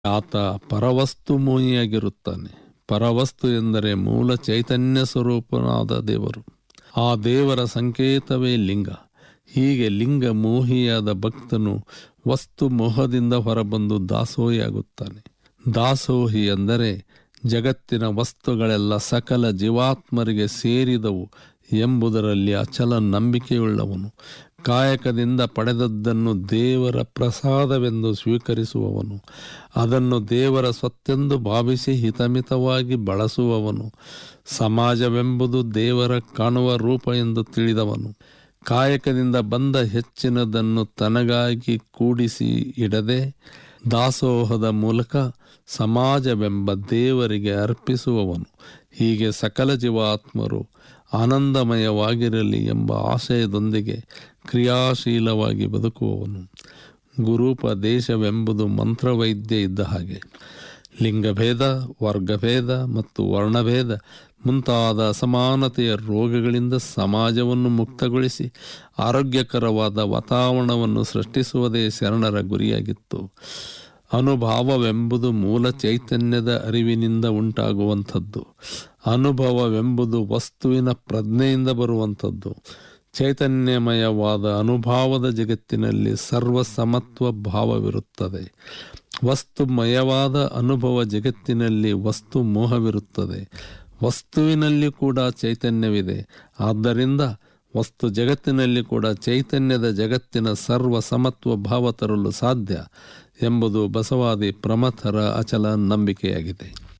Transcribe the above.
ಆತ ಪರವಸ್ತು ಮೋಹಿಯಾಗಿರುತ್ತಾನೆ ಪರವಸ್ತು ಎಂದರೆ ಮೂಲ ಚೈತನ್ಯ ಸ್ವರೂಪನಾದ ದೇವರು ಆ ದೇವರ ಸಂಕೇತವೇ ಲಿಂಗ ಹೀಗೆ ಲಿಂಗ ಮೋಹಿಯಾದ ಭಕ್ತನು ವಸ್ತು ಮೋಹದಿಂದ ಹೊರಬಂದು ದಾಸೋಹಿಯಾಗುತ್ತಾನೆ ದಾಸೋಹಿ ಎಂದರೆ ಜಗತ್ತಿನ ವಸ್ತುಗಳೆಲ್ಲ ಸಕಲ ಜೀವಾತ್ಮರಿಗೆ ಸೇರಿದವು ಎಂಬುದರಲ್ಲಿ ಅಚಲ ನಂಬಿಕೆಯುಳ್ಳವನು ಕಾಯಕದಿಂದ ಪಡೆದದ್ದನ್ನು ದೇವರ ಪ್ರಸಾದವೆಂದು ಸ್ವೀಕರಿಸುವವನು ಅದನ್ನು ದೇವರ ಸ್ವತ್ತೆಂದು ಭಾವಿಸಿ ಹಿತಮಿತವಾಗಿ ಬಳಸುವವನು ಸಮಾಜವೆಂಬುದು ದೇವರ ಕಾಣುವ ರೂಪ ಎಂದು ತಿಳಿದವನು ಕಾಯಕದಿಂದ ಬಂದ ಹೆಚ್ಚಿನದನ್ನು ತನಗಾಗಿ ಕೂಡಿಸಿ ಇಡದೆ ದಾಸೋಹದ ಮೂಲಕ ಸಮಾಜವೆಂಬ ದೇವರಿಗೆ ಅರ್ಪಿಸುವವನು ಹೀಗೆ ಸಕಲ ಜೀವಾತ್ಮರು ಆನಂದಮಯವಾಗಿರಲಿ ಎಂಬ ಆಶಯದೊಂದಿಗೆ ಕ್ರಿಯಾಶೀಲವಾಗಿ ಬದುಕುವವನು ಗುರುಪದೇಶವೆಂಬುದು ಮಂತ್ರವೈದ್ಯ ಇದ್ದ ಹಾಗೆ ಲಿಂಗಭೇದ ವರ್ಗಭೇದ ಮತ್ತು ವರ್ಣಭೇದ ಮುಂತಾದ ಅಸಮಾನತೆಯ ರೋಗಗಳಿಂದ ಸಮಾಜವನ್ನು ಮುಕ್ತಗೊಳಿಸಿ ಆರೋಗ್ಯಕರವಾದ ವಾತಾವರಣವನ್ನು ಸೃಷ್ಟಿಸುವುದೇ ಶರಣರ ಗುರಿಯಾಗಿತ್ತು ಅನುಭಾವವೆಂಬುದು ಮೂಲ ಚೈತನ್ಯದ ಅರಿವಿನಿಂದ ಉಂಟಾಗುವಂಥದ್ದು ಅನುಭವವೆಂಬುದು ವಸ್ತುವಿನ ಪ್ರಜ್ಞೆಯಿಂದ ಬರುವಂಥದ್ದು ಚೈತನ್ಯಮಯವಾದ ಅನುಭಾವದ ಜಗತ್ತಿನಲ್ಲಿ ಸರ್ವ ಸಮತ್ವ ಭಾವವಿರುತ್ತದೆ ವಸ್ತುಮಯವಾದ ಅನುಭವ ಜಗತ್ತಿನಲ್ಲಿ ವಸ್ತು ಮೋಹವಿರುತ್ತದೆ ವಸ್ತುವಿನಲ್ಲಿ ಕೂಡ ಚೈತನ್ಯವಿದೆ ಆದ್ದರಿಂದ ವಸ್ತು ಜಗತ್ತಿನಲ್ಲಿ ಕೂಡ ಚೈತನ್ಯದ ಜಗತ್ತಿನ ಸರ್ವ ಸಮತ್ವ ಭಾವ ತರಲು ಸಾಧ್ಯ ಎಂಬುದು ಬಸವಾದಿ ಪ್ರಮಥರ ಅಚಲ ನಂಬಿಕೆಯಾಗಿದೆ